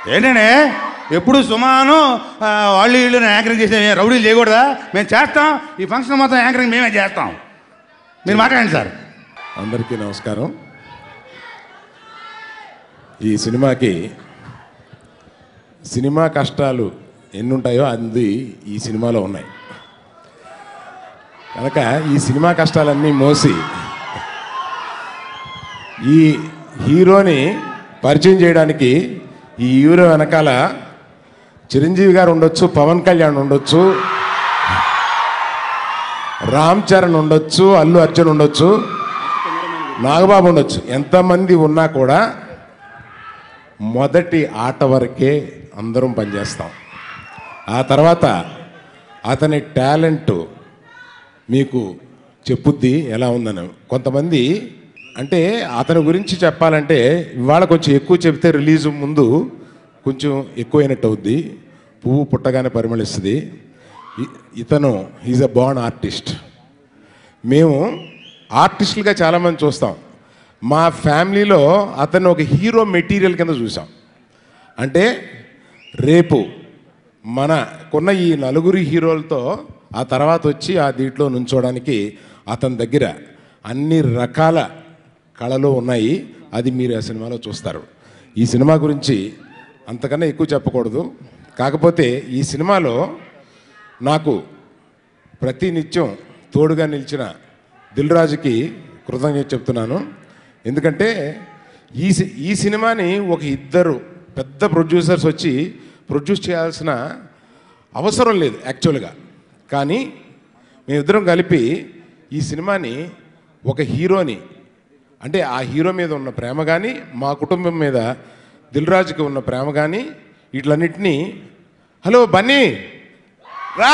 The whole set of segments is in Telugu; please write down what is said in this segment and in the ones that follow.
ఏంటంటే ఎప్పుడు సుమాను ఆ, వాళ్ళు వీళ్ళు యాంకరింగ్ చేసే రౌడీలు చేయకూడదా మేము చేస్తాం ఈ ఫంక్షన్ మొత్తం యాంకరింగ్ మేమే చేస్తాం మీరు మాట్లాడండి సార్ అందరికీ నమస్కారం ఈ సినిమాకి సినిమా కష్టాలు ఎన్ని ఉంటాయో అంది ఈ సినిమాలో ఉన్నాయి కనుక ఈ సినిమా కష్టాలన్నీ మోసి ఈ హీరోని పరిచయం చేయడానికి ఈ హీరో వెనకాల చిరంజీవి గారు ఉండొచ్చు పవన్ కళ్యాణ్ ఉండొచ్చు రామ్ చరణ్ ఉండొచ్చు అల్లు అర్జున్ ఉండొచ్చు నాగబాబు ఉండొచ్చు ఎంతమంది ఉన్నా కూడా మొదటి ఆట వరకే అందరం పనిచేస్తాం ఆ తర్వాత అతని టాలెంట్ మీకు చెప్పుద్ది ఎలా ఉందని కొంతమంది అంటే అతని గురించి చెప్పాలంటే ఇవాళ కొంచెం ఎక్కువ చెప్తే రిలీజ్ ముందు కొంచెం ఎక్కువైనట్టు అవుద్ది పువ్వు పుట్టగానే పరిమళిస్తుంది ఇ- ఇతను ఈజ్ అ బాన్ ఆర్టిస్ట్ మేము ఆర్టిస్టులుగా చాలామంది చూస్తాం మా ఫ్యామిలీలో అతను ఒక హీరో మెటీరియల్ కింద చూసాం అంటే రేపు మన కొన్న ఈ నలుగురి హీరోలతో ఆ తర్వాత వచ్చి ఆ దీంట్లో నుంచోడానికి అతని దగ్గర అన్ని రకాల కళలు ఉన్నాయి అది మీరు ఆ సినిమాలో చూస్తారు ఈ సినిమా గురించి అంతకన్నా ఎక్కువ చెప్పకూడదు కాకపోతే ఈ సినిమాలో నాకు ప్రతి నిత్యం తోడుగా నిలిచిన దిల్ రాజుకి కృతజ్ఞత చెప్తున్నాను ఎందుకంటే ఈ సి- ఈ సినిమాని ఒక ఇద్దరు పెద్ద ప్రొడ్యూసర్స్ వచ్చి ప్రొడ్యూస్ చేయాల్సిన అవసరం లేదు యాక్చువల్గా కానీ మేమిద్దరం కలిపి ఈ సినిమాని ఒక హీరోని అంటే ఆ హీరో మీద ఉన్న ప్రేమ కానీ మా కుటుంబం మీద దిల్ రాజుకి ఉన్న ప్రేమ కానీ వీటిలన్నిటినీ హలో బన్నీ రా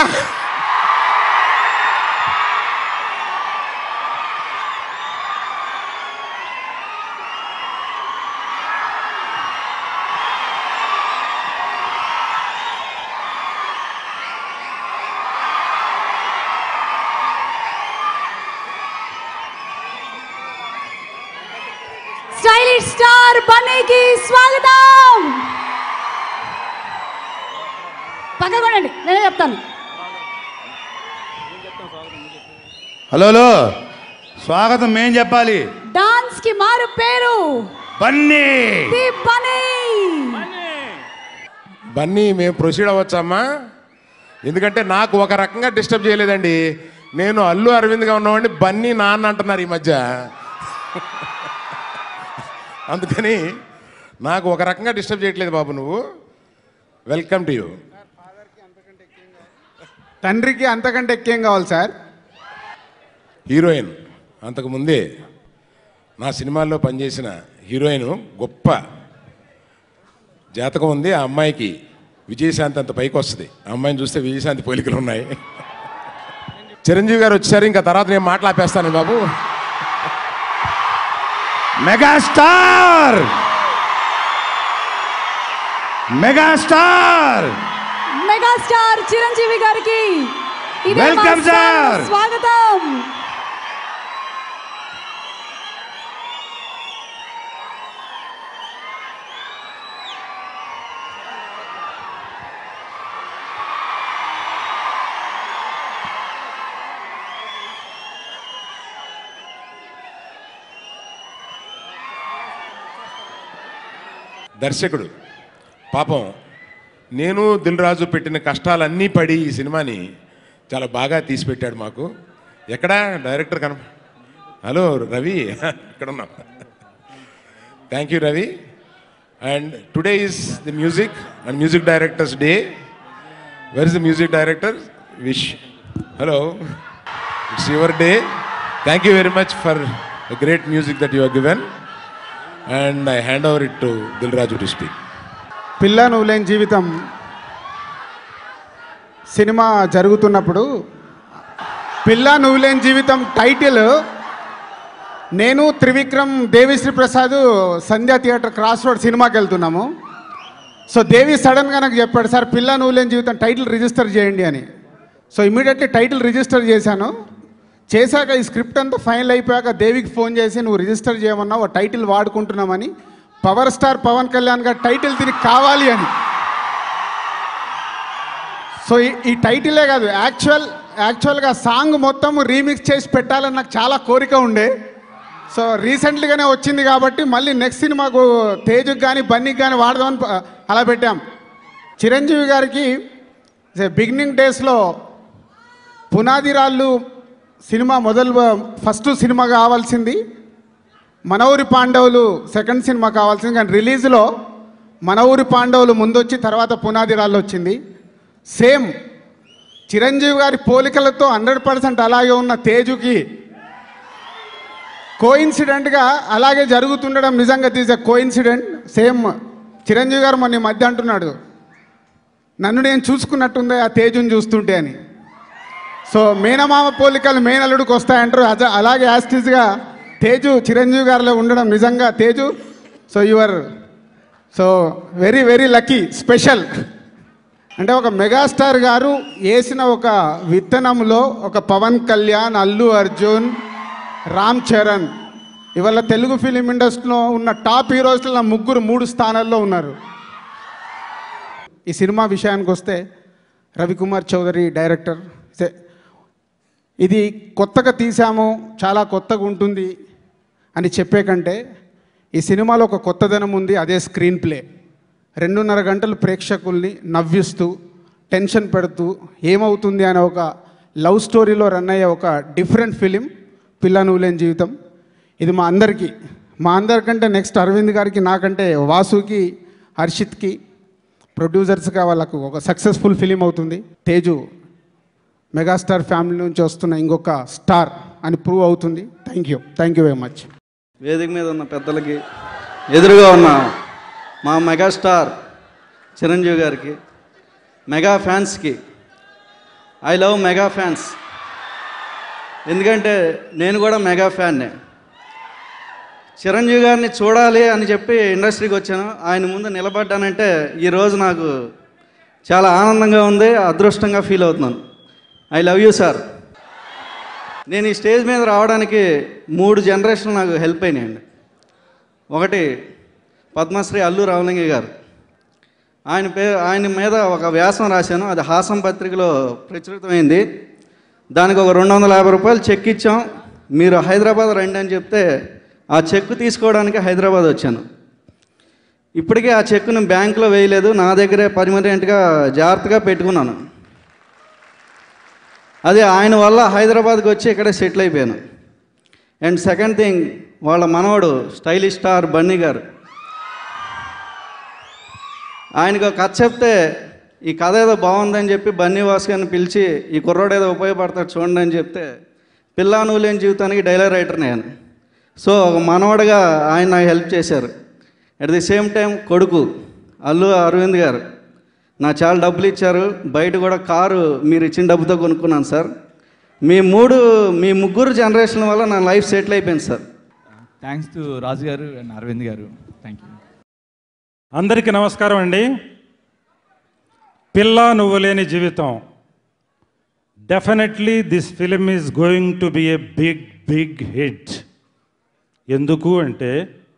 స్టైలిష్ స్టార్ బన్నీకి స్వాగతం పక్కన కొనండి నేనే చెప్తాను హలో హలో స్వాగతం మేం చెప్పాలి డాన్స్ కి మారు పేరు బన్నీ ది బన్నీ బన్నీ మేము ప్రొసీడ్ అవ్వచ్చమ్మా ఎందుకంటే నాకు ఒక రకంగా డిస్టర్బ్ చేయలేదండి నేను అల్లు అరవింద్గా ఉన్నవాడిని బన్నీ నాన్న అంటున్నారు ఈ మధ్య అందుకని నాకు ఒక రకంగా డిస్టర్బ్ చేయట్లేదు బాబు నువ్వు వెల్కమ్ టు యూ తండ్రికి అంతకంటే ఎక్కువేం కావాలి సార్ హీరోయిన్ అంతకుముందే నా సినిమాల్లో పనిచేసిన హీరోయిన్ గొప్ప జాతకం ఉంది ఆ అమ్మాయికి విజయశాంతి అంత పైకి వస్తుంది ఆ అమ్మాయిని చూస్తే విజయశాంతి పోలికలు ఉన్నాయి చిరంజీవి గారు వచ్చారు ఇంకా తర్వాత నేను మాట్లాపేస్తాను బాబు మెగాస్టార్ మెగాస్టార్ మెగాస్టార్ చిరంజీవి గారికి ఇదే మా Welcome, స్వాగతం, sir. స్వాగతం దర్శకుడు పాపం నేను దిల్ రాజు పెట్టిన కష్టాలన్నీ పడి ఈ సినిమాని చాలా బాగా తీసిపెట్టాడు మాకు ఎక్కడ డైరెక్టర్ కన హలో రవి ఇక్కడ ఉన్నాం thank you Ravi and today is the music and music directors day where is the music director wish hello it's your day thank you very much for the great music that you are given and I hand over it to Dil Raju to speak Pilla Nuvvu Leni జీవితం సినిమా జరుగుతున్నప్పుడు పిల్ల నువ్వు లేని జీవితం టైటిల్ నేను Trivikram Devisri Prasad Sandhya theatre cross road సినిమాకి వెళ్తున్నాము సో దేవి సడన్గా నాకు చెప్పాడు సార్ పిల్ల నువ్వు లేని జీవితం టైటిల్ రిజిస్టర్ చేయండి అని సో ఇమీడియట్లీ టైటిల్ రిజిస్టర్ చేశాను చేశాక ఈ స్క్రిప్ట్ అంతా ఫైనల్ అయిపోయాక దేవికి ఫోన్ చేసి నువ్వు రిజిస్టర్ చేయమన్నావు ఆ టైటిల్ వాడుకుంటున్నామని పవర్ స్టార్ పవన్ కళ్యాణ్ గారి టైటిల్ దీనికి కావాలి అని సో ఈ- ఈ టైటిలే కాదు యాక్చువల్ యాక్చువల్గా సాంగ్ మొత్తం రీమిక్స్ చేసి పెట్టాలని నాకు చాలా కోరిక ఉండే సో రీసెంట్లీగానే వచ్చింది కాబట్టి మళ్ళీ నెక్స్ట్ సినిమాకు తేజుకి కానీ బన్నీకి కానీ వాడదామని ప- అలా పెట్టాం చిరంజీవి గారికి బిగినింగ్ డేస్లో పునాది రాళ్ళు సినిమా మొదలు ఫస్ట్ సినిమా కావాల్సింది మన ఊరి పాండవులు సెకండ్ సినిమా కావాల్సింది కానీ రిలీజ్లో మన ఊరి పాండవులు ముందొచ్చి తర్వాత పునాది రాళ్ళు వచ్చింది సేమ్ చిరంజీవి గారి పోలికలతో హండ్రెడ్ పర్సెంట్ అలాగే ఉన్న తేజుకి కోయిన్సిడెంట్గా అలాగే జరుగుతుండడం నిజంగా తీసే ఎ కోయిన్సిడెంట్ సేమ్ చిరంజీవి గారు మొన్న ఈ మధ్య అంటున్నాడు నన్ను నేను చూసుకున్నట్టుందే ఆ తేజుని చూస్తుంటే అని సో మేనమామ పోలికలు మేనల్లుడికి వస్తాయంటారు అజ అలాగే యాస్టిస్గా తేజు చిరంజీవి గారిలో ఉండడం నిజంగా Teju so your so very very lucky special అంటే ఒక మెగాస్టార్ గారు వేసిన ఒక విత్తనంలో ఒక పవన్ కళ్యాణ్ అల్లు అర్జున్ రామ్ చరణ్ ఇవాళ తెలుగు ఫిలిం ఇండస్ట్రీలో ఉన్న టాప్ హీరోస్లో ముగ్గురు మూడు స్థానాల్లో ఉన్నారు ఈ సినిమా విషయానికి వస్తే రవికుమార్ చౌదరి డైరెక్టర్ సే- ఇది కొత్తగా తీసాము చాలా కొత్తగా ఉంటుంది అని చెప్పే కంటే ఈ సినిమాలో ఒక కొత్తదనం ఉంది అదే స్క్రీన్ ప్లే రెండున్నర గంటలు ప్రేక్షకుల్ని నవ్విస్తూ టెన్షన్ పెడుతూ ఏమవుతుంది అనే ఒక లవ్ స్టోరీలో రన్ అయ్యే ఒక డిఫరెంట్ ఫిలిం పిల్ల నువ్వులేని జీవితం ఇది మా అందరికీ మా అందరికంటే నెక్స్ట్ అరవింద్ గారికి నాకంటే వాసుకి హర్షిత్కి ప్రొడ్యూసర్స్గా వాళ్ళకు ఒక సక్సెస్ఫుల్ ఫిలిం అవుతుంది తేజు మెగాస్టార్ ఫ్యామిలీ నుంచి వస్తున్న ఇంకొక స్టార్ అని ప్రూవ్ అవుతుంది thank you thank you very much వేదిక మీద ఉన్న పెద్దలకి ఎదురుగా ఉన్న మా మెగాస్టార్ చిరంజీవి గారికి మెగా ఫ్యాన్స్కి ఐ లవ్ మెగా ఫ్యాన్స్ ఎందుకంటే నేను కూడా మెగా ఫ్యాన్నే చిరంజీవి గారిని చూడాలి అని చెప్పి ఇండస్ట్రీకి వచ్చాను ఆయన ముందు నిలబడ్డానంటే ఈరోజు నాకు చాలా ఆనందంగా ఉంది అదృష్టంగా ఫీల్ అవుతున్నాను ఐ లవ్ యూ సార్ నేను ఈ స్టేజ్ మీద రావడానికి మూడు జనరేషన్లు నాకు హెల్ప్ అయినాయండి ఒకటి పద్మశ్రీ అల్లు రామలింగ గారు ఆయన పే ఆయన మీద ఒక వ్యాసం రాశాను అది హాసం పత్రికలో ప్రచురితమైంది దానికి ఒక రెండు వందల యాభై రూపాయలు చెక్ ఇచ్చాం మీరు హైదరాబాద్ రండి అని చెప్తే ఆ చెక్ తీసుకోవడానికి హైదరాబాద్ వచ్చాను ఇప్పటికే ఆ చెక్కును బ్యాంకులో వేయలేదు నా దగ్గరే పర్మనెంట్గా జాగ్రత్తగా పెట్టుకున్నాను అది ఆయన వల్ల హైదరాబాద్కి వచ్చి ఇక్కడే సెటిల్ అయిపోయాను అండ్ సెకండ్ థింగ్ వాళ్ళ మనవడు స్టైలిష్ స్టార్ బన్నీ గారు ఆయనకు ఒక కథ చెప్తే ఈ కథ ఏదో బాగుందని చెప్పి బన్నీ వాస్ గారిని పిలిచి ఈ కుర్రోడు ఏదో ఉపయోగపడతాడు చూడండి అని చెప్తే పిల్లా నువ్వు లేని జీవితానికి డైలాగ్ రైటర్ నేను సో ఒక మనవడుగా ఆయన నాకు హెల్ప్ చేశారు అట్ ది సేమ్ టైం కొడుకు అల్లు అరవింద్ గారు నా చాలా డబ్బులు ఇచ్చారు బయట కూడా కారు మీరు ఇచ్చిన డబ్బుతో కొనుక్కున్నాను సార్ మీ మూడు మీ ముగ్గురు జనరేషన్ వల్ల నా లైఫ్ సెటిల్ అయిపోయింది సార్ థ్యాంక్స్ టు రాజు గారు అండ్ అరవింద్ గారు థ్యాంక్ యూ అందరికీ నమస్కారం అండి పిల్ల Nuvvu Leni Jeevitham definitely this film is going to be a big big hit ఎందుకు అంటే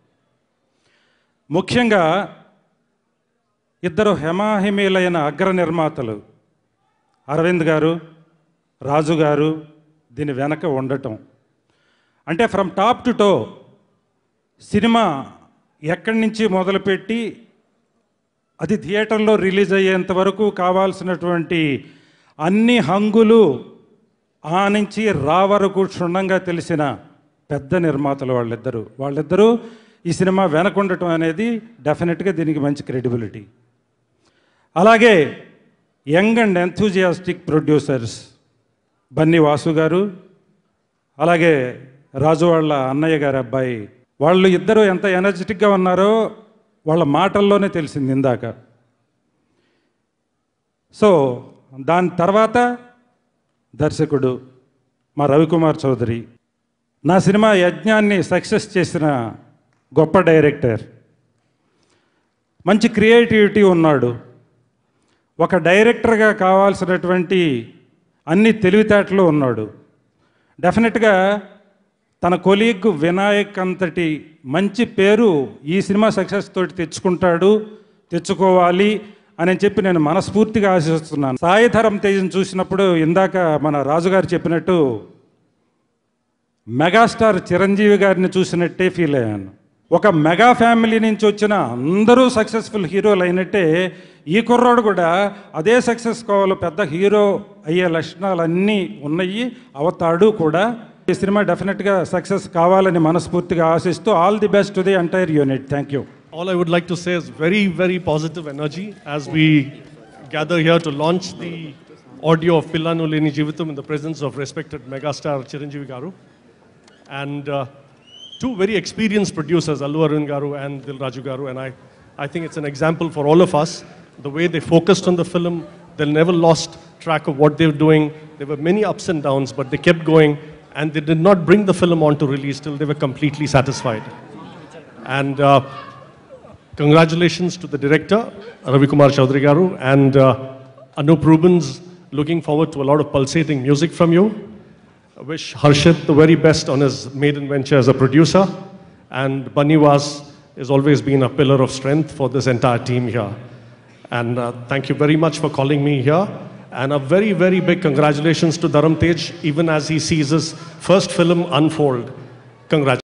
ముఖ్యంగా ఇద్దరు హెమాహిమీలైన అగ్ర నిర్మాతలు అరవింద్ గారు రాజు గారు దీని వెనక ఉండటం అంటే from top to toe cinema ఎక్కడి నుంచి మొదలుపెట్టి అది థియేటర్లో రిలీజ్ అయ్యేంత వరకు కావాల్సినటువంటి అన్ని హంగులు ఆ నుంచి రా వరకు క్షుణ్ణంగా తెలిసిన పెద్ద నిర్మాతలు వాళ్ళిద్దరూ వాళ్ళిద్దరూ ఈ సినిమా వెనకుండటం అనేది డెఫినెట్గా దీనికి మంచి క్రెడిబిలిటీ అలాగే young and enthusiastic producers Bunny Vasu గారు అలాగే రాజు వాళ్ళ అన్నయ్య గారి అబ్బాయి వాళ్ళు ఇద్దరు ఎంత ఎనర్జెటిక్గా ఉన్నారో వాళ్ళ మాటల్లోనే తెలిసింది ఇందాక సో దాని తర్వాత దర్శకుడు మా రవికుమార్ చౌదరి నా సినిమా యజ్ఞాన్ని సక్సెస్ చేసిన గొప్ప డైరెక్టర్ మంచి క్రియేటివిటీ ఉన్నాడు ఒక డైరెక్టర్గా కావాల్సినటువంటి అన్ని తెలివితేటలు ఉన్నాడు డెఫినెట్గా తన కొలీగ్ వినాయక్ అంతటి మంచి పేరు ఈ సినిమా సక్సెస్ తోటి తెచ్చుకుంటాడు తెచ్చుకోవాలి అని చెప్పి నేను మనస్ఫూర్తిగా ఆశిస్తున్నాను సాయిధరం తేజం చూసినప్పుడు ఇందాక మన రాజుగారు చెప్పినట్టు మెగాస్టార్ చిరంజీవి గారిని చూసినట్టే ఫీల్ అయ్యాను ఒక మెగా ఫ్యామిలీ నుంచి వచ్చిన అందరూ సక్సెస్ఫుల్ హీరోలు అయినట్టే ఈ కుర్రాడు కూడా అదే సక్సెస్ కావాలి పెద్ద హీరో అయ్యే లక్షణాలు అన్నీ ఉన్నాయి అవతాడు కూడా ఈ సినిమా డెఫినెట్గా సక్సెస్ కావాలని మనస్ఫూర్తిగా ఆశిస్తూ all the best to the entire unit thank you All I would like to say is very, very positive energy as we gather here to launch the audio of Pillanu Leni Jivitam in the presence of respected megastar Chiranjeevi Garu and uh, two very experienced producers, Allu Arun Garu and Dil Raju Garu. And I, I think it's an example for all of us. The way they focused on the film, they never lost track of what they were doing. There were many ups and downs, but they kept going and they did not bring the film on to release till they were completely satisfied. And uh, congratulations to the director, Ravi Kumar Chaudhary Garu, and uh, Anup Rubens. Looking forward to a lot of pulsating music from you. I wish Harshit the very best on his maiden venture as a producer. And Baniwas has always been a pillar of strength for this entire team here. And uh, thank you very much for calling me here. And a very, very big congratulations to Dharam Tej, even as he sees his first film unfold. Congratulations.